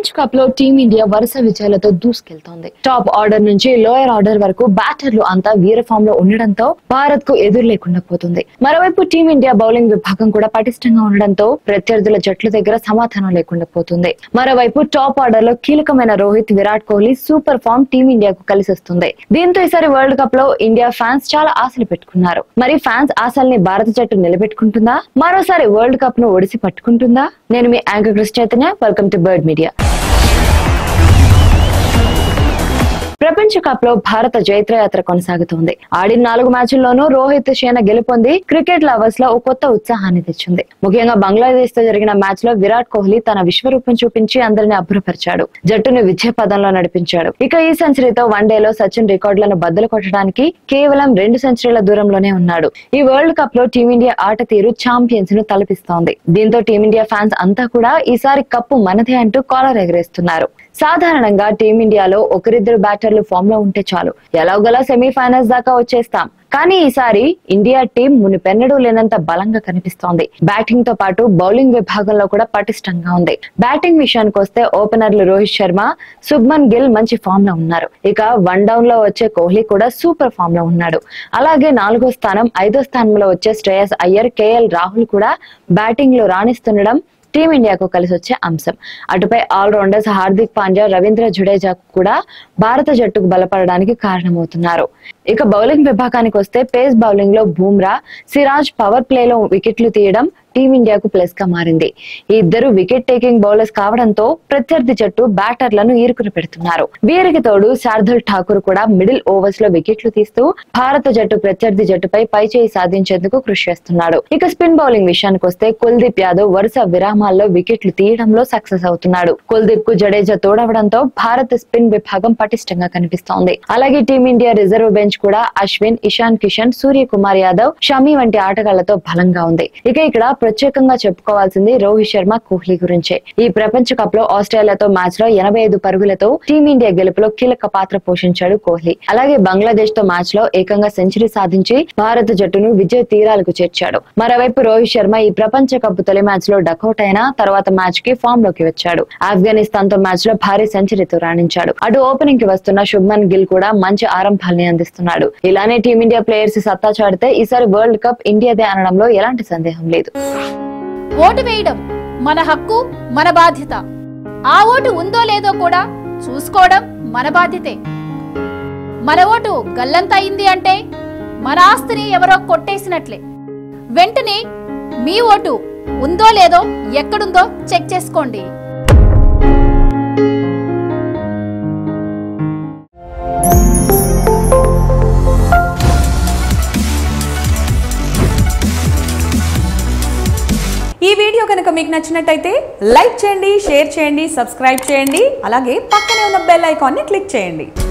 ప్రపంచ కప్ లో టీమిండియా వరుస విజయాలతో దూసుకెళ్తోంది టాప్ ఆర్డర్ నుంచి లోయర్ ఆర్డర్ వరకు బ్యాటర్లు అంతా వీర ఫామ్ లో ఉండడంతో భారత్ కు ఎదురు లేకుండా పోతుంది మరోవైపు టీమిండియా బౌలింగ్ విభాగం కూడా పటిష్టంగా ఉండడంతో ప్రత్యర్థుల జట్ల దగ్గర సమాధానం లేకుండా పోతుంది మరోవైపు టాప్ ఆర్డర్ లో కీలకమైన రోహిత్ విరాట్ కోహ్లీ సూపర్ ఫామ్ టీమిండియాకు కలిసి వస్తుంది దీంతో ఈసారి వరల్డ్ కప్ లో ఇండియా ఫ్యాన్స్ చాలా ఆశలు పెట్టుకున్నారు మరి ఫ్యాన్స్ ఆశల్ని భారత జట్టు నిలబెట్టుకుంటుందా మరోసారి వరల్డ్ కప్ ను ఒడిసి పట్టుకుంటుందా నేను మీ anchor Krishna Chaitanya welcome to bird media ప్రపంచ కప్ లో భారత జైత్రయాత్ర కొనసాగుతోంది ఆడిన నాలుగు మ్యాచ్ల్లోనూ రోహిత్ సేన గెలుపొంది క్రికెట్ లవర్స్ లో ఓ కొత్త ఉత్సాహాన్ని తెచ్చింది ముఖ్యంగా బంగ్లాదేశ్ తో జరిగిన మ్యాచ్ లో విరాట్ కోహ్లీ తన విశ్వరూపం చూపించి అందరిని అభ్రపరిచాడు జట్టును విజయ పదంలో నడిపించాడు ఇక ఈ సెంచరీతో వన్డేలో సచిన్ రికార్డులను బద్దలు కొట్టడానికి కేవలం రెండు సెంచరీల దూరంలోనే ఉన్నాడు ఈ వరల్డ్ కప్ లో టీమిండియా ఆట తీరు ఛాంపియన్స్ ను తలపిస్తోంది దీంతో టీమిండియా ఫ్యాన్స్ అంతా కూడా ఈసారి కప్పు మనదే అంటూ కాలర్ ఎగరేస్తున్నారు సాధారణంగా టీమిండియాలో ఒకరిద్దరు బ్యాటర్లు ఫామ్ లో ఉంటే చాలు ఎలాగోలా సెమీఫైనల్స్ దాకా వచ్చేస్తాం కానీ ఈసారి ఇండియా టీం మునిపెన్నడూ లేనంత బలంగా కనిపిస్తోంది బ్యాటింగ్ తో పాటు బౌలింగ్ విభాగంలో కూడా పటిష్టంగా ఉంది బ్యాటింగ్ విషయానికి వస్తే ఓపెనర్లు రోహిత్ శర్మ శుభ్మన్ గిల్ మంచి ఫామ్ లో ఉన్నారు ఇక వన్ డౌన్ లో వచ్చే కోహ్లీ కూడా సూపర్ ఫామ్ లో ఉన్నాడు అలాగే నాలుగో స్థానం ఐదో స్థానంలో వచ్చే శ్రేయస్ అయ్యర్ కేఎల్ రాహుల్ కూడా బ్యాటింగ్ లో రాణిస్తుండడం టీమిండియాకు కలిసి వచ్చే అంశం అటుపై ఆల్రౌండర్స్ హార్దిక్ పాండ్యా రవీంద్ర జడేజా కూడా భారత జట్టుకు బలపడడానికి కారణమవుతున్నారు ఇక బౌలింగ్ విభాగానికి వస్తే పేస్ బౌలింగ్ లో బూమ్రా సిరాజ్ పవర్ ప్లేలో వికెట్లు తీయడం టీమిండియాకు ప్లస్ గా మారింది ఈ ఇద్దరు వికెట్ టేకింగ్ బౌలర్స్ కావడంతో ప్రత్యర్థి జట్టు బ్యాటర్లను ఈరుకుని పెడుతున్నారు వీరికి తోడు శార్దుల్ ఠాకూర్ కూడా మిడిల్ ఓవర్స్ లో వికెట్లు తీస్తూ భారత జట్టు ప్రత్యర్థి జట్టుపై పైచేయి సాధించేందుకు కృషి చేస్తున్నాడు ఇక స్పిన్ బౌలింగ్ విషయానికి వస్తే కుల్దీప్ యాదవ్ వరుస విరామాల్లో వికెట్లు తీయడంలో సక్సెస్ అవుతున్నాడు కుల్దీప్ కు జడేజా తోడవడంతో భారత స్పిన్ విభాగం పటిష్టంగా కనిపిస్తోంది అలాగే టీమిండియా రిజర్వ్ బెంచ్ కూడా అశ్విన్ ఇషాన్ కిషన్ సూర్యకుమార్ యాదవ్ షమి వంటి ఆటగాళ్లతో బలంగా ఉంది ఇక ఇక్కడ ప్రత్యేకంగా చెప్పుకోవాల్సింది రోహిత్ శర్మ కోహ్లీ గురించే ఈ ప్రపంచ కప్ లో ఆస్ట్రేలియాతో మ్యాచ్ లో ఎనభై ఐదు పరుగులతో టీమిండియా గెలుపులో కీలక పాత్ర పోషించాడు కోహ్లీ అలాగే బంగ్లాదేశ్ తో మ్యాచ్ లో ఏకంగా సెంచరీ సాధించి భారత జట్టును విజయ తీరాలకు చేర్చాడు మరోవైపు రోహిత్ శర్మ ఈ ప్రపంచ కప్ తొలి మ్యాచ్ లో డకౌట్ అయినా తర్వాత మ్యాచ్ కి ఫామ్ లోకి వచ్చాడు ఆఫ్ఘనిస్తాన్ తో మ్యాచ్ లో భారీ సెంచరీతో రాణించాడు అటు ఓపెనింగ్ కి వస్తున్న శుభ్మన్ గిల్ కూడా మంచి ఆరంభాల్ని అందిస్తున్నాడు ఇలానే టీమిండియా ప్లేయర్స్ సత్తా చాడితే ఈసారి వరల్డ్ కప్ ఇండియాదే అనడంలో ఎలాంటి సందేహం లేదు ఓటు వేయడం మన హక్కు మన బాధ్యత ఆ ఓటు ఉందో లేదో కూడా చూసుకోవడం మన బాధ్యతే మన ఓటు గల్లంత అయింది అంటే మన ఆస్తిని ఎవరో కొట్టేసినట్లే వెంటనే మీ ఓటు ఉందో లేదో ఎక్కడుందో చెక్ చేసుకోండి ఈ వీడియో కనుక మీకు నచ్చినట్టయితే లైక్ చేయండి షేర్ చేయండి సబ్స్క్రైబ్ చేయండి అలాగే పక్కనే ఉన్న బెల్ ఐకాన్ని క్లిక్ చేయండి